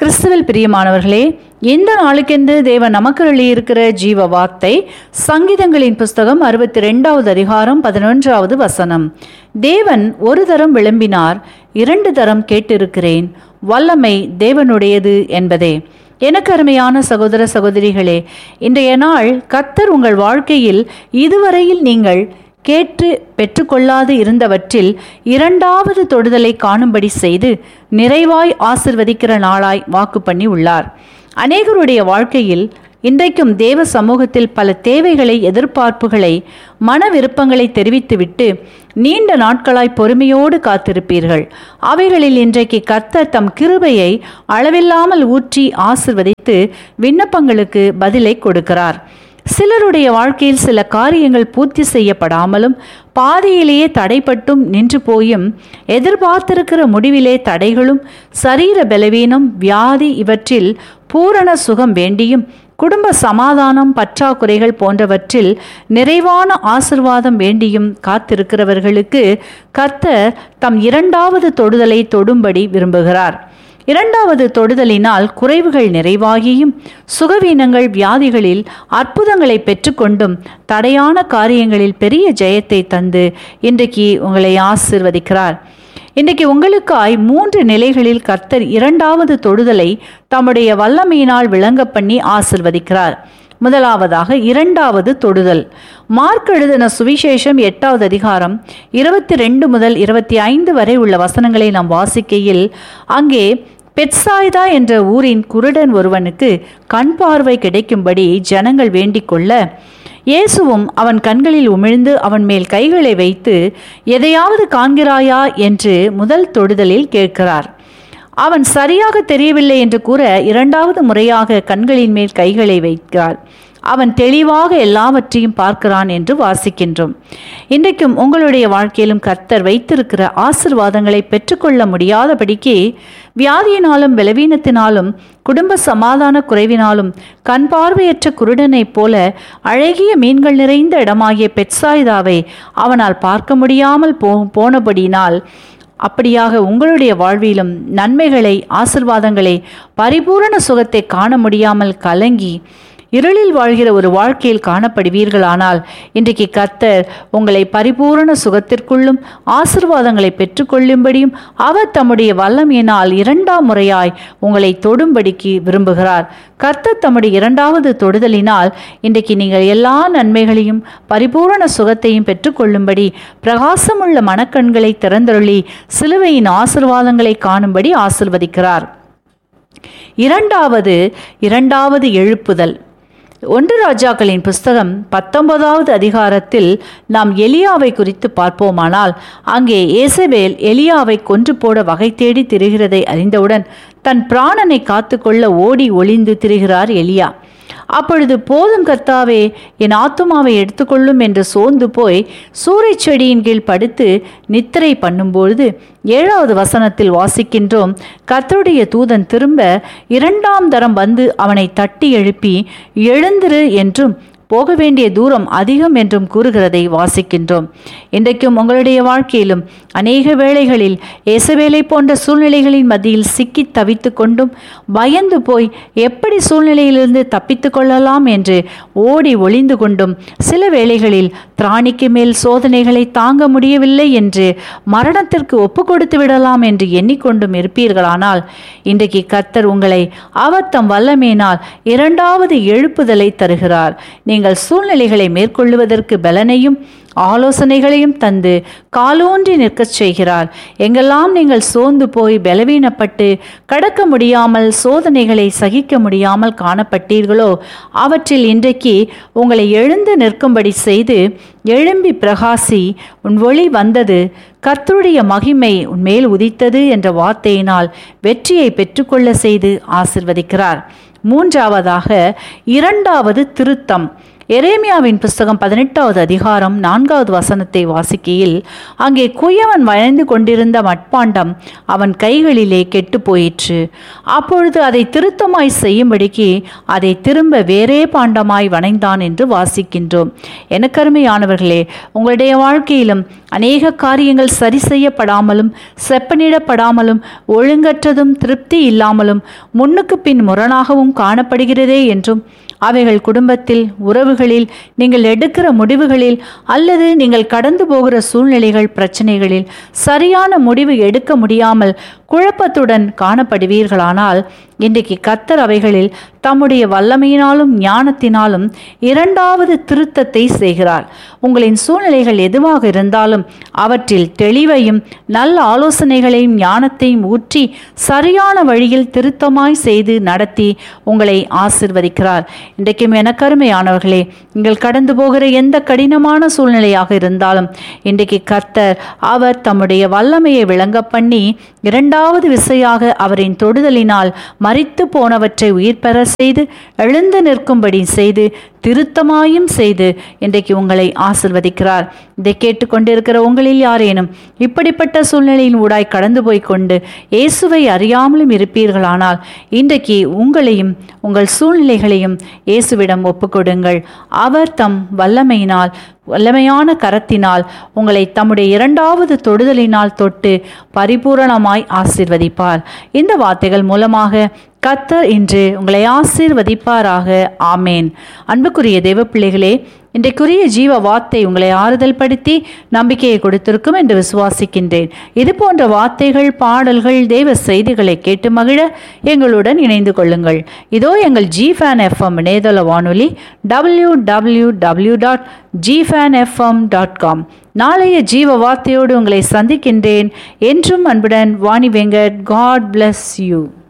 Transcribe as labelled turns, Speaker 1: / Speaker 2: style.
Speaker 1: கிறிஸ்துவில் பிரியமானவர்களே இந்த நாளுக்கென்று தேவன் நமக்கு இருக்கிற ஜீவ வார்த்தை சங்கீதங்களின் புஸ்தகம் அறுபத்தி ரெண்டாவது அதிகாரம் பதினொன்றாவது வசனம் தேவன் ஒரு தரம் விளம்பினார் இரண்டு தரம் கேட்டிருக்கிறேன் வல்லமை தேவனுடையது என்பதே எனக்கு அருமையான சகோதர சகோதரிகளே இன்றைய நாள் கத்தர் உங்கள் வாழ்க்கையில் இதுவரையில் நீங்கள் கேட்டு பெற்றுக்கொள்ளாது இருந்தவற்றில் இரண்டாவது தொடுதலை காணும்படி செய்து நிறைவாய் ஆசிர்வதிக்கிற நாளாய் வாக்கு பண்ணி உள்ளார் அநேகருடைய வாழ்க்கையில் இன்றைக்கும் தேவ சமூகத்தில் பல தேவைகளை எதிர்பார்ப்புகளை மன விருப்பங்களை தெரிவித்துவிட்டு நீண்ட நாட்களாய் பொறுமையோடு காத்திருப்பீர்கள் அவைகளில் இன்றைக்கு கர்த்தர் தம் கிருபையை அளவில்லாமல் ஊற்றி ஆசிர்வதித்து விண்ணப்பங்களுக்கு பதிலை கொடுக்கிறார் சிலருடைய வாழ்க்கையில் சில காரியங்கள் பூர்த்தி செய்யப்படாமலும் பாதியிலேயே தடைப்பட்டும் நின்று போயும் எதிர்பார்த்திருக்கிற முடிவிலே தடைகளும் சரீர பலவீனம் வியாதி இவற்றில் பூரண சுகம் வேண்டியும் குடும்ப சமாதானம் பற்றாக்குறைகள் போன்றவற்றில் நிறைவான ஆசிர்வாதம் வேண்டியும் காத்திருக்கிறவர்களுக்கு கர்த்தர் தம் இரண்டாவது தொடுதலை தொடும்படி விரும்புகிறார் இரண்டாவது தொடுதலினால் குறைவுகள் நிறைவாகியும் சுகவீனங்கள் வியாதிகளில் அற்புதங்களை பெற்றுக்கொண்டும் தடையான காரியங்களில் பெரிய ஜெயத்தை தந்து இன்றைக்கு உங்களை ஆசிர்வதிக்கிறார் இன்றைக்கு உங்களுக்காய் மூன்று நிலைகளில் கர்த்தர் இரண்டாவது தொடுதலை தம்முடைய வல்லமையினால் விளங்க பண்ணி ஆசிர்வதிக்கிறார் முதலாவதாக இரண்டாவது தொடுதல் மார்க் எழுதின சுவிசேஷம் எட்டாவது அதிகாரம் இருபத்தி ரெண்டு முதல் இருபத்தி ஐந்து வரை உள்ள வசனங்களை நாம் வாசிக்கையில் அங்கே பெட்சாய்தா என்ற ஊரின் குருடன் ஒருவனுக்கு கண் பார்வை கிடைக்கும்படி ஜனங்கள் வேண்டிக் கொள்ள இயேசுவும் அவன் கண்களில் உமிழ்ந்து அவன் மேல் கைகளை வைத்து எதையாவது காண்கிறாயா என்று முதல் தொடுதலில் கேட்கிறார் அவன் சரியாக தெரியவில்லை என்று கூற இரண்டாவது முறையாக கண்களின் மேல் கைகளை வைக்கிறார் அவன் தெளிவாக எல்லாவற்றையும் பார்க்கிறான் என்று வாசிக்கின்றோம் இன்றைக்கும் உங்களுடைய வாழ்க்கையிலும் கர்த்தர் வைத்திருக்கிற ஆசிர்வாதங்களை பெற்றுக்கொள்ள முடியாதபடிக்கு வியாதியினாலும் பலவீனத்தினாலும் குடும்ப சமாதான குறைவினாலும் கண் பார்வையற்ற குருடனைப் போல அழகிய மீன்கள் நிறைந்த இடமாகிய பெட்சாயுதாவை அவனால் பார்க்க முடியாமல் போ போனபடியினால் அப்படியாக உங்களுடைய வாழ்விலும் நன்மைகளை ஆசிர்வாதங்களை பரிபூரண சுகத்தை காண முடியாமல் கலங்கி இருளில் வாழ்கிற ஒரு வாழ்க்கையில் காணப்படுவீர்களானால் இன்றைக்கு கர்த்தர் உங்களை பரிபூரண சுகத்திற்குள்ளும் ஆசிர்வாதங்களை பெற்றுக்கொள்ளும்படியும் அவர் தம்முடைய வல்லமையினால் இரண்டாம் முறையாய் உங்களை தொடும்படிக்கு விரும்புகிறார் கர்த்தர் தம்முடைய இரண்டாவது தொடுதலினால் இன்றைக்கு நீங்கள் எல்லா நன்மைகளையும் பரிபூரண சுகத்தையும் பெற்றுக்கொள்ளும்படி பிரகாசமுள்ள மனக்கண்களை திறந்தருளி சிலுவையின் ஆசிர்வாதங்களை காணும்படி ஆசிர்வதிக்கிறார் இரண்டாவது இரண்டாவது எழுப்புதல் ஒன்று ராஜாக்களின் புஸ்தகம் பத்தொன்பதாவது அதிகாரத்தில் நாம் எலியாவை குறித்து பார்ப்போமானால் அங்கே ஏசபேல் எலியாவை கொன்று போட வகை தேடி திரிகிறதை அறிந்தவுடன் தன் பிராணனை காத்துக்கொள்ள ஓடி ஒளிந்து திரிகிறார் எலியா அப்பொழுது போதும் கர்த்தாவே என் ஆத்துமாவை எடுத்துக்கொள்ளும் என்று சோர்ந்து போய் சூறை செடியின் கீழ் படுத்து நித்திரை பண்ணும்பொழுது ஏழாவது வசனத்தில் வாசிக்கின்றோம் கர்த்தருடைய தூதன் திரும்ப இரண்டாம் தரம் வந்து அவனை தட்டி எழுப்பி எழுந்திரு என்றும் போக வேண்டிய தூரம் அதிகம் என்றும் கூறுகிறதை வாசிக்கின்றோம் இன்றைக்கும் உங்களுடைய வாழ்க்கையிலும் அநேக வேளைகளில் ஏசவேலை போன்ற சூழ்நிலைகளின் மத்தியில் சிக்கி தவித்து கொண்டும் பயந்து போய் எப்படி சூழ்நிலையிலிருந்து தப்பித்து கொள்ளலாம் என்று ஓடி ஒளிந்து கொண்டும் சில வேளைகளில் திராணிக்கு மேல் சோதனைகளை தாங்க முடியவில்லை என்று மரணத்திற்கு ஒப்பு கொடுத்து விடலாம் என்று எண்ணிக்கொண்டும் இருப்பீர்களானால் இன்றைக்கு கர்த்தர் உங்களை அவர் தம் வல்லமையினால் இரண்டாவது எழுப்புதலை தருகிறார் நீங்கள் சூழ்நிலைகளை மேற்கொள்ளுவதற்கு பலனையும் ஆலோசனைகளையும் தந்து காலூன்றி நிற்கச் செய்கிறார் எங்கெல்லாம் நீங்கள் சோர்ந்து போய் பலவீனப்பட்டு கடக்க முடியாமல் சோதனைகளை சகிக்க முடியாமல் காணப்பட்டீர்களோ அவற்றில் இன்றைக்கு உங்களை எழுந்து நிற்கும்படி செய்து எழும்பி பிரகாசி உன் ஒளி வந்தது கர்த்தருடைய மகிமை உன்மேல் உதித்தது என்ற வார்த்தையினால் வெற்றியை பெற்றுக்கொள்ள செய்து ஆசிர்வதிக்கிறார் மூன்றாவதாக இரண்டாவது திருத்தம் எரேமியாவின் புஸ்தகம் பதினெட்டாவது அதிகாரம் நான்காவது வசனத்தை வாசிக்கையில் அங்கே குயவன் வளைந்து கொண்டிருந்த மட்பாண்டம் அவன் கைகளிலே கெட்டு போயிற்று அப்பொழுது அதை திருத்தமாய் செய்யும்படிக்கு அதை திரும்ப வேறே பாண்டமாய் வணைந்தான் என்று வாசிக்கின்றோம் எனக்கருமையானவர்களே உங்களுடைய வாழ்க்கையிலும் அநேக காரியங்கள் சரி செய்யப்படாமலும் செப்பனிடப்படாமலும் ஒழுங்கற்றதும் திருப்தி இல்லாமலும் முன்னுக்கு பின் முரணாகவும் காணப்படுகிறதே என்றும் அவைகள் குடும்பத்தில் உறவுகளில் நீங்கள் எடுக்கிற முடிவுகளில் அல்லது நீங்கள் கடந்து போகிற சூழ்நிலைகள் பிரச்சனைகளில் சரியான முடிவு எடுக்க முடியாமல் குழப்பத்துடன் காணப்படுவீர்களானால் இன்றைக்கு கத்தர் அவைகளில் தம்முடைய வல்லமையினாலும் ஞானத்தினாலும் இரண்டாவது திருத்தத்தை செய்கிறார் உங்களின் சூழ்நிலைகள் எதுவாக இருந்தாலும் அவற்றில் தெளிவையும் நல்ல ஆலோசனைகளையும் ஞானத்தையும் ஊற்றி சரியான வழியில் திருத்தமாய் செய்து நடத்தி உங்களை ஆசிர்வதிக்கிறார் இன்றைக்கும் எனக்கருமையானவர்களே நீங்கள் கடந்து போகிற எந்த கடினமான சூழ்நிலையாக இருந்தாலும் இன்றைக்கு கர்த்தர் அவர் தம்முடைய வல்லமையை விளங்க பண்ணி இரண்டாவது விசையாக அவரின் தொடுதலினால் மறித்து போனவற்றை உயிர் பெற செய்து எழுந்து நிற்கும்படி செய்து திருத்தமாயும் செய்து இன்றைக்கு உங்களை ஆசிர்வதிக்கிறார் இதை கேட்டுக்கொண்டிருக்கிற உங்களில் யாரேனும் இப்படிப்பட்ட சூழ்நிலையின் ஊடாய் கடந்து போய் கொண்டு இயேசுவை அறியாமலும் இருப்பீர்களானால் இன்றைக்கு உங்களையும் உங்கள் சூழ்நிலைகளையும் இயேசுவிடம் ஒப்புக்கொடுங்கள் அவர் தம் வல்லமையினால் வல்லமையான கரத்தினால் உங்களை தம்முடைய இரண்டாவது தொடுதலினால் தொட்டு பரிபூரணமாய் ஆசீர்வதிப்பார் இந்த வார்த்தைகள் மூலமாக கத்தர் இன்று உங்களை ஆசீர்வதிப்பாராக ஆமேன் அன்புக்குரிய தேவ பிள்ளைகளே இன்றைக்குரிய ஜீவ வார்த்தை உங்களை ஆறுதல் படுத்தி நம்பிக்கையை கொடுத்திருக்கும் என்று விசுவாசிக்கின்றேன் இது போன்ற வார்த்தைகள் பாடல்கள் தேவ செய்திகளை கேட்டு மகிழ எங்களுடன் இணைந்து கொள்ளுங்கள் இதோ எங்கள் ஜி ஃபேன் எஃப்எம் இணையதள வானொலி W W W dot G fan FM dot com நாளைய ஜீவ வார்த்தையோடு உங்களை சந்திக்கின்றேன் என்றும் அன்புடன் Vani Venkat God bless you